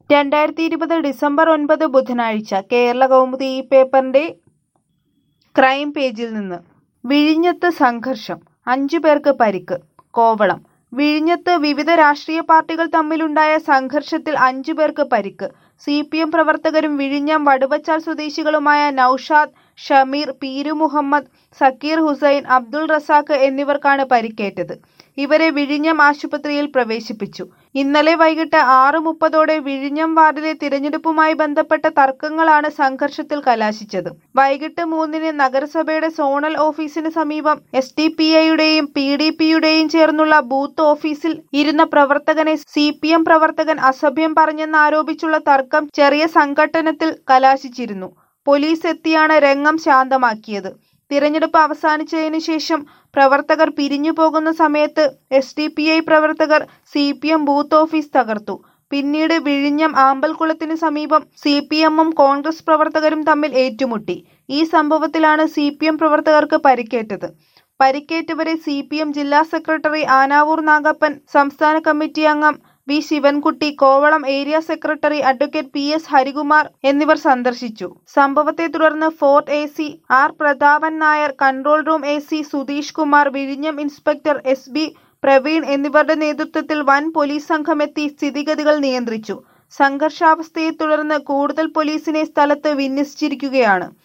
രണ്ടായിരത്തി ഇരുപത് ഡിസംബർ ഒൻപത് ബുധനാഴ്ച കേരള കൗമുദി ഈ പേപ്പറിന്റെ ക്രൈം പേജിൽ നിന്ന് വിഴിഞ്ഞത്ത് സംഘർഷം അഞ്ചു പേർക്ക് പരിക്ക് കോവളം വിഴിഞ്ഞത്ത് വിവിധ രാഷ്ട്രീയ പാർട്ടികൾ തമ്മിലുണ്ടായ സംഘർഷത്തിൽ അഞ്ചു പേർക്ക് പരിക്ക് സി പി എം പ്രവർത്തകരും വിഴിഞ്ഞം വടുവച്ചാൽ സ്വദേശികളുമായ നൌഷാദ് ഷമീർ പീരു മുഹമ്മദ് സക്കീർ ഹുസൈൻ അബ്ദുൾ റസാഖ് എന്നിവർക്കാണ് പരിക്കേറ്റത് ഇവരെ വിഴിഞ്ഞം ആശുപത്രിയിൽ പ്രവേശിപ്പിച്ചു ഇന്നലെ വൈകിട്ട് ആറ് മുപ്പതോടെ വിഴിഞ്ഞം വാർഡിലെ തിരഞ്ഞെടുപ്പുമായി ബന്ധപ്പെട്ട തർക്കങ്ങളാണ് സംഘർഷത്തിൽ കലാശിച്ചത് വൈകിട്ട് മൂന്നിന് നഗരസഭയുടെ സോണൽ ഓഫീസിന് സമീപം എസ് ഡി പി ഐയുടെയും പി ഡി പിയുടെയും ചേർന്നുള്ള ബൂത്ത് ഓഫീസിൽ ഇരുന്ന പ്രവർത്തകനെ സി പി എം പ്രവർത്തകൻ അസഭ്യം പറഞ്ഞെന്നാരോപിച്ചുള്ള തർക്കം ചെറിയ സംഘട്ടനത്തിൽ കലാശിച്ചിരുന്നു പോലീസ് എത്തിയാണ് രംഗം ശാന്തമാക്കിയത് തിരഞ്ഞെടുപ്പ് അവസാനിച്ചതിനു ശേഷം പ്രവർത്തകർ പിരിഞ്ഞു പോകുന്ന സമയത്ത് എസ് ഡി പി ഐ പ്രവർത്തകർ C P M booth office തകർത്തു പിന്നീട് വിഴിഞ്ഞം ആമ്പൽക്കുളത്തിന് സമീപം സി പി എമ്മും കോൺഗ്രസ് പ്രവർത്തകരും തമ്മിൽ ഏറ്റുമുട്ടി ഈ സംഭവത്തിലാണ് സി പി എം പ്രവർത്തകർക്ക് പരിക്കേറ്റത് പരിക്കേറ്റവരെ സി പി എം ജില്ലാ സെക്രട്ടറി ആനാവൂർ നാഗപ്പൻ സംസ്ഥാന കമ്മിറ്റി അംഗം V Sivankutty Kovalam area secretary advocate P S Harikumar എന്നിവർ സന്ദർശിച്ചു സംഭവത്തെ തുടർന്ന് Fort A C R Prathapan Nair control room A C Sudheesh Kumar വിഴിഞ്ഞം ഇൻസ്പെക്ടർ എസ് ബി പ്രവീൺ എന്നിവരുടെ നേതൃത്വത്തിൽ വൻ പോലീസ് സംഘമെത്തി സ്ഥിതിഗതികൾ നിയന്ത്രിച്ചു സംഘർഷാവസ്ഥയെ തുടർന്ന് കൂടുതൽ പോലീസിനെ സ്ഥലത്ത് വിന്യസിച്ചിരിക്കുകയാണ്